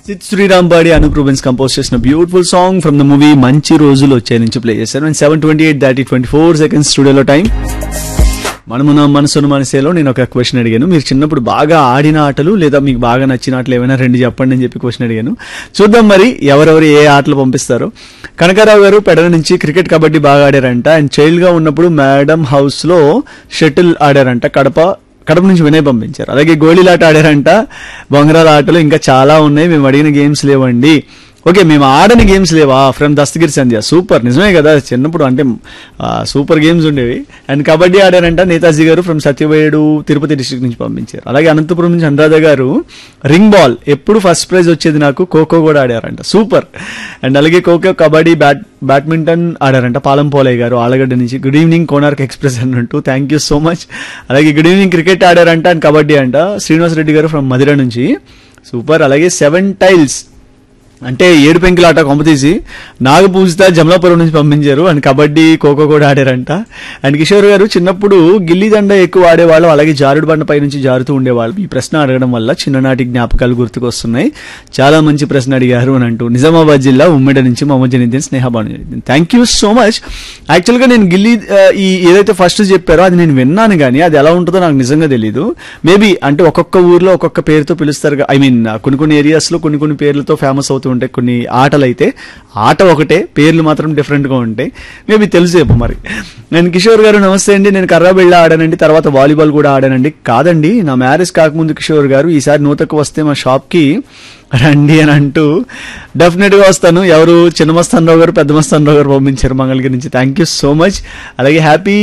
సిద్ శ్రీరామ్ బాడి అనూప్ రూబెన్స్ కంపోజ్ చేసిన beautiful song from the movie Manchi Rojulu Vachayi నుంచి ప్లే చేశారు అండ్ సెవెన్ ట్వంటీ ఎయిట్ దాటి ట్వంటీ ఫోర్ సెకండ్స్ స్టూడియోలో టైం మనము నా మనసును మనసేలో నేను ఒక క్వశ్చన్ అడిగాను మీరు చిన్నప్పుడు బాగా ఆడిన ఆటలు లేదా మీకు బాగా నచ్చిన ఆటలు ఏమైనా రెండు చెప్పండి అని చెప్పి క్వశ్చన్ అడిగాను చూద్దాం మరి ఎవరెవరు ఏ ఆటలు పంపిస్తారో కనకారావు గారు పెడల నుంచి క్రికెట్ కబడ్డీ బాగా ఆడారంట అండ్ చైల్డ్ గా ఉన్నప్పుడు మేడం హౌస్ లో షటిల్ ఆడారంట కడప కడప నుంచి వినయ్ పంపించారు అలాగే గోళీలాట ఆడారంట బొంగరాల ఆటలు ఇంకా చాలా ఉన్నాయి మేము అడిగిన గేమ్స్ లేవండి ఓకే మేము ఆడని గేమ్స్ లేవా ఫ్రమ్ దస్తగిరి సంధ్య సూపర్ నిజమే కదా చిన్నప్పుడు అంటే ఆ, సూపర్ గేమ్స్ ఉండేవి అండ్ కబడ్డీ ఆడారంట నేతాజీ గారు ఫ్రమ్ సత్యవేడు తిరుపతి డిస్ట్రిక్ట్ నుంచి పంపించారు అలాగే అనంతపురం నుంచి అనురాధ గారు రింగ్ బాల్ ఎప్పుడు ఫస్ట్ ప్రైజ్ వచ్చేది నాకు ఖోఖో కూడా ఆడారంట సూపర్ అండ్ అలాగే ఖోఖో కబడ్డీ బ్యాట్ బ్యాడ్మింటన్ ఆడారంట పాలం పోలయ్య గారు ఆలగడ్డ నుంచి గుడ్ ఈవినింగ్ కోనార్క్ ఎక్స్ప్రెస్ అన్నట్టు థ్యాంక్ యూ సో మచ్ అలాగే గుడ్ ఈవినింగ్ క్రికెట్ ఆడారంట అండ్ కబడ్డీ అంట శ్రీనివాస్ రెడ్డి గారు ఫ్రమ్ మధిర నుంచి సూపర్ అలాగే సెవెన్ టైల్స్ అంటే ఏడు పెంకుల ఆట కొంపతీసి నాగపూజిత జమలాపురం నుంచి పంపించారు అండ్ కబడ్డీ ఖోఖో కూడా ఆడారంట అండ్ కిషోర్ గారు చిన్నప్పుడు గిల్లి దండ ఎక్కువ ఆడేవాళ్ళు అలాగే జారుడు బండ పై నుంచి జారుతూ ఉండేవాళ్ళు ఈ ప్రశ్న అడగడం వల్ల చిన్ననాటి జ్ఞాపకాలు గుర్తుకొస్తున్నాయి చాలా మంచి ప్రశ్న అడిగారు అని అంటూ నిజామాబాద్ జిల్లా ఉమ్మడి నుంచి Mohammed Janeeddin Snehabanu Janeeddin thank you so much యాక్చువల్గా నేను గిల్లి ఆ, ఈ ఏదైతే ఫస్ట్ చెప్పారో అది నేను విన్నాను కానీ అది ఎలా ఉంటుందో నాకు నిజంగా తెలియదు మేబీ అంటే ఒక్కొక్క ఊర్లో ఒక్కొక్క పేరుతో పిలుస్తారు ఐ మీన్ కొన్ని కొన్ని ఏరియాస్ లో కొన్ని కొన్ని పేర్లతో ఫేమస్ అవుతూ ఉంటాయి కొన్ని ఆటలు అయితే ఆట ఒకటే పేర్లు మాత్రం డిఫరెంట్ గా ఉంటాయి మేబీ తెలుసేమో మరి నేను కిషోర్ గారు నమస్తే అండి నేను కర్రా బిళ్ళ ఆడానండి తర్వాత వాలీబాల్ కూడా ఆడానండి కాదండి నా మ్యారేజ్ కాకముందు కిషోర్ గారు ఈసారి నూతకు వస్తే మా షాప్ కి రండి అని అంటూ డెఫినెట్ గా వస్తాను ఎవరు చిన్న మస్తానరావు గారు పెద్ద మస్తానరావు గారు పంపించారు మంగళగిరి నుంచి థ్యాంక్ యూ సో మచ్ అలాగే హ్యాపీ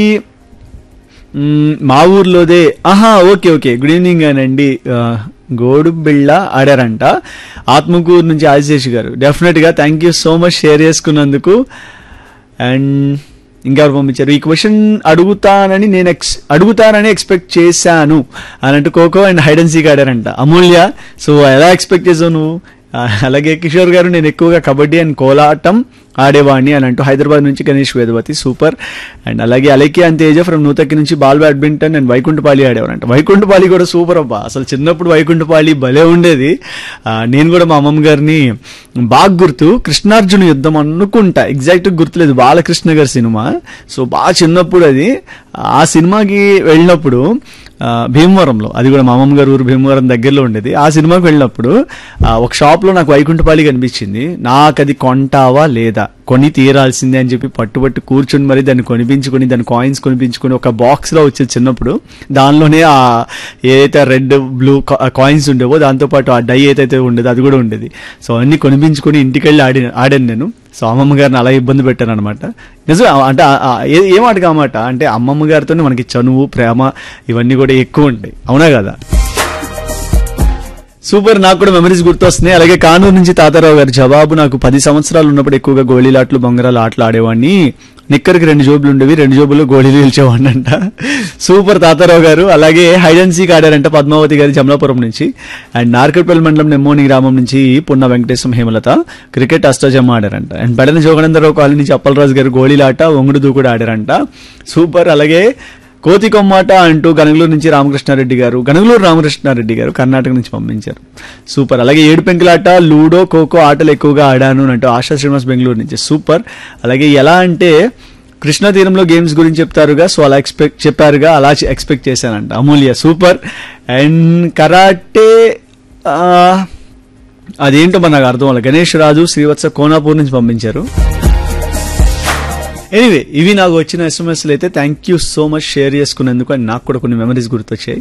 మ్మ్, మా ఊర్లోదే ఆహా ఓకే ఓకే గుడ్ ఈవినింగ్ అనండి ఆ, గోడు బిళ్ళ ఆడారంట ఆత్మకూరు నుంచి ఆదిశేషి గారు డెఫినెట్ గా thank you so much share చేసుకున్నందుకు అండ్ ఇంకెవరు పంపించారు ఈ క్వశ్చన్ అడుగుతానని నేను ఎక్స్ అడుగుతానని ఎక్స్పెక్ట్ చేశాను అని అంటూ kho kho and hide and seek ఆడారంట అమూల్య సో ఎలా ఎక్స్పెక్ట్ చేసావు నువ్వు ఆ, అలాగే కిషోర్ గారు నేను ఎక్కువగా కబడ్డీ అండ్ కోలాటం ఆడేవాడిని అని అంటూ హైదరాబాద్ నుంచి గణేష్ వేదవతి సూపర్ అండ్ అలాగే అలెకి అండ్ తేజ ఫ్రమ్ నూతక్కి నుంచి బాల్ బ్యాడ్మింటన్ అండ్ వైకుంఠపాలి ఆడేవారంట వైకుంఠపాలి కూడా సూపర్ అబ్బా అసలు చిన్నప్పుడు వైకుంఠపాలి భలే ఉండేది ఆ, నేను కూడా మా అమ్మమ్మ గారిని బాగా గుర్తు కృష్ణార్జున యుద్ధం అనుకుంటా ఎగ్జాక్ట్ గుర్తులేదు బాలకృష్ణ గారి సినిమా సో బాగా చిన్నప్పుడు అది ఆ సినిమాకి వెళ్ళినప్పుడు ఆ, భీమవరంలో అది కూడా మా అమ్మమ్మ గారు ఊరు భీమవరం దగ్గరలో ఉండేది ఆ సినిమాకి వెళ్ళినప్పుడు ఆ, ఒక షాప్ లో నాకు వైకుంఠపాలి కనిపించింది నాకు అది కొంటావా లేదా కొని తీరాల్సిందే అని చెప్పి పట్టుబట్టి కూర్చుని మరి దాన్ని కొనిపించుకొని దాని కాయిన్స్ కొనిపించుకొని ఒక బాక్స్ లో వచ్చేది చిన్నప్పుడు దానిలోనే ఆ ఏదైతే రెడ్ బ్లూ కాయిన్స్ ఉండేవో దాంతో పాటు ఆ డై ఏదైతే ఉండేదో అది కూడా ఉండేది సో అన్ని కొనిపించుకొని ఇంటికి వెళ్ళి ఆడి ఆడాను నేను సో అమ్మమ్మ గారిని అలా ఇబ్బంది పెట్టాను అనమాట నిజం అంటే ఆ- ఆ- ఏ- ఏం ఆట కామాట అంటే అమ్మమ్మ గారితో మనకి చనువు ప్రేమ ఇవన్నీ కూడా ఎక్కువ ఉంటాయి అవునా కదా సూపర్ నాకు కూడా మెమరీస్ గుర్తొస్తున్నాయి అలాగే కానూరు నుంచి తాతారావు గారు జవాబు నాకు పది సంవత్సరాలు ఉన్నప్పుడు ఎక్కువగా గోళీలాట్లు బొంగరాలు ఆటలు ఆడేవాడిని నిక్కరికి రెండు జోబులు ఉండేవి రెండు జోబుల్లో గోళీలు గెలిచేవాడిని అంట సూపర్ తాతారావు గారు అలాగే హైడ్ అండ్ సీక్ ఆడారంట పద్మావతి గారి జమలాపురం నుంచి అండ్ నార్కట్పల్లి మండలం నెమ్మోని గ్రామం నుంచి పున్న వెంకటేశం హేమలత క్రికెట్ అష్టజమ్మ ఆడారంట అండ్ బడన జోగనందరావు కాలనీ నుంచి అప్పలరాజు గారు గోళీలాట ఒంగుడు దూకుడు ఆడారంట సూపర్ అలాగే కోతి కొమ్మాట అంటూ గనగలూరు నుంచి రామకృష్ణారెడ్డి గారు గనగలూరు రామకృష్ణారెడ్డి గారు కర్ణాటక నుంచి పంపించారు సూపర్ అలాగే ఏడు పెంకులాట లూడో ఖోఖో ఆటలు ఎక్కువగా ఆడాను అని అంటూ ఆశా శ్రీనివాస్ బెంగళూరు నుంచి సూపర్ అలాగే ఎలా అంటే కృష్ణా తీరంలో గేమ్స్ గురించి చెప్తారుగా సో అలా ఎక్స్పెక్ట్ చెప్పారుగా అలా ఎక్స్పెక్ట్ చేశానంట అమూల్య సూపర్ అండ్ కరాటే ఆ, అదేంటో మరి నాకు అర్థం అవ్వాలి గణేష్ రాజు శ్రీవత్స కోనాపూర్ నుంచి పంపించారు ఎనీవే ఇవి నాకు వచ్చిన ఎస్ఎంఎస్లు అయితే thank you so much share చేసుకున్నందుకు అండ్ నాకు కూడా కొన్ని మెమరీస్ గుర్తొచ్చాయి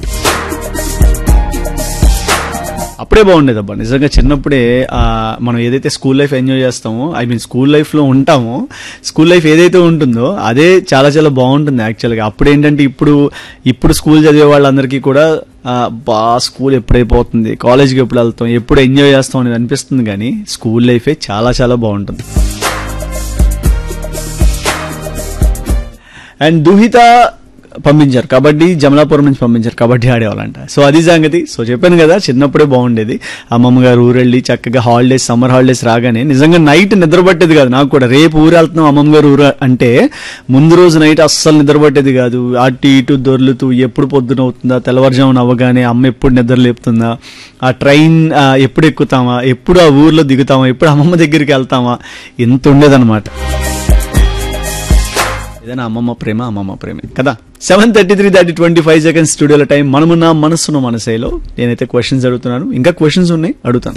అప్పుడే బాగుండేది అబ్బా నిజంగా చిన్నప్పుడే ఆ, మనం ఏదైతే స్కూల్ లైఫ్ ఎంజాయ్ చేస్తామో ఐ మీన్ స్కూల్ లైఫ్ లో ఉంటామో స్కూల్ లైఫ్ ఏదైతే ఉంటుందో అదే చాలా చాలా బాగుంటుంది యాక్చువల్గా అప్పుడు ఏంటంటే ఇప్పుడు ఇప్పుడు స్కూల్ చదివే వాళ్ళందరికీ కూడా ఆ, బా స్కూల్ ఎప్పుడైపోతుంది కాలేజ్కి ఎప్పుడు వెళ్తాం ఎప్పుడు ఎంజాయ్ చేస్తాం అనేది అనిపిస్తుంది కానీ స్కూల్ లైఫే చాలా చాలా బాగుంటుంది అండ్ దుహిత పంపించారు కబడ్డీ జమలాపురం నుంచి పంపించారు కబడ్డీ ఆడేవాళ్ళంట సో అది సంగతి సో చెప్పాను కదా చిన్నప్పుడే బాగుండేది అమ్మమ్మ గారు ఊరెళ్ళి చక్కగా హాలిడేస్ సమ్మర్ హాలిడేస్ రాగానే నిజంగా నైట్ నిద్రపట్టేది కాదు నాకు కూడా రేపు ఊరు వెళ్తున్నాం అమ్మమ్మ గారు ఊరు అంటే ముందు రోజు నైట్ అస్సలు నిద్రపట్టేది కాదు అటు ఇటు దొర్లుతూ ఎప్పుడు పొద్దున అవుతుందా తెల్లవారుజామున అవ్వగానే అమ్మ ఎప్పుడు నిద్ర లేపుతుందా ఆ ట్రైన్ ఆ, ఎప్పుడు ఎక్కుతామా ఎప్పుడు ఆ ఊర్లో దిగుతామా ఎప్పుడు అమ్మమ్మ దగ్గరికి వెళ్తామా ఇంత ఉండేదన్నమాట ఏదైనా అమ్మమ్మ ప్రేమ అమ్మమ్మ ప్రేమే కదా seven thirty three thirty twenty five seconds స్టూడియోలో టైం మనమున్న మనసున్న మనసేలో నేనైతే క్వశ్చన్స్ అడుగుతున్నాను ఇంకా క్వశ్చన్స్ ఉన్నాయి అడుగుతాను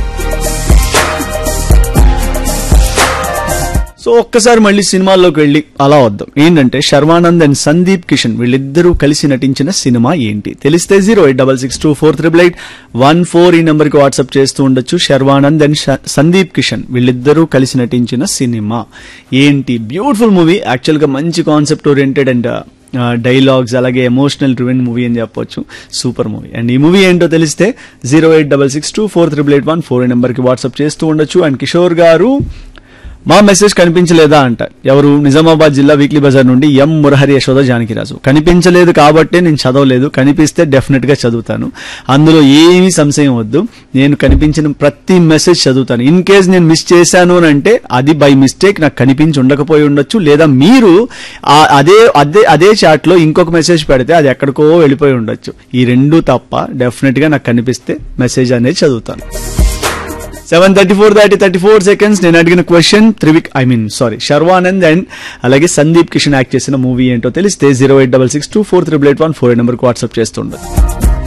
సో ఒక్కసారి మళ్ళీ సినిమాల్లోకి వెళ్ళి అలా వద్దాం ఏంటంటే శర్వానంద్ అండ్ సందీప్ కిషన్ వీళ్ళిద్దరూ కలిసి నటించిన సినిమా ఏంటి తెలిస్తే zero eight double six two four triple eight one four ఈ నెంబర్కి వాట్సాప్ చేస్తూ ఉండొచ్చు శర్వానంద్ అండ్ శ- సందీప్ కిషన్ వీళ్ళిద్దరూ కలిసి నటించిన సినిమా ఏంటి బ్యూటిఫుల్ మూవీ యాక్చువల్గా మంచి కాన్సెప్ట్ ఓరియంటెడ్ అండ్ డైలాగ్స్ అలాగే ఎమోషనల్ డ్రివెన్ మూవీ అని చెప్పొచ్చు సూపర్ మూవీ అండ్ ఈ మూవీ ఏంటో తెలిస్తే zero eight double six two four triple eight one four ఈ నెంబర్కి వాట్సాప్ చేస్తూ ఉండొచ్చు అండ్ కిషోర్ గారు మా మెసేజ్ కనిపించలేదా అంట ఎవరు నిజామాబాద్ జిల్లా వీక్లీ బజార్ నుండి ఎం మురహరి యశోద జానకిరాజు కనిపించలేదు కాబట్టే నేను చదవలేదు కనిపిస్తే డెఫినెట్ గా చదువుతాను అందులో ఏమీ సంశయం వద్దు నేను కనిపించిన ప్రతి మెసేజ్ చదువుతాను ఇన్ కేస్ నేను మిస్ చేశాను అని అంటే అది బై మిస్టేక్ నాకు కనిపించి ఉండకపోయి ఉండొచ్చు లేదా మీరు ఆ- అదే అదే అదే చాట్ లో ఇంకొక మెసేజ్ పెడితే అది ఎక్కడికో వెళ్ళిపోయి ఉండొచ్చు ఈ రెండు తప్ప డెఫినెట్ గా నాకు కనిపిస్తే మెసేజ్ అనేది చదువుతాను seven thirty four thirty thirty four seconds నేను అడిగిన క్వశ్చన్ త్రివిక్ I mean sorry Sharwanand and అలాగే సందీప్ కిషన్ యాక్ట్ చేసిన మూవీ ఏంటో తెలిస్తే zero eight double six two four triple eight one four నెంబర్కి వాట్సాప్ చేస్తుండదు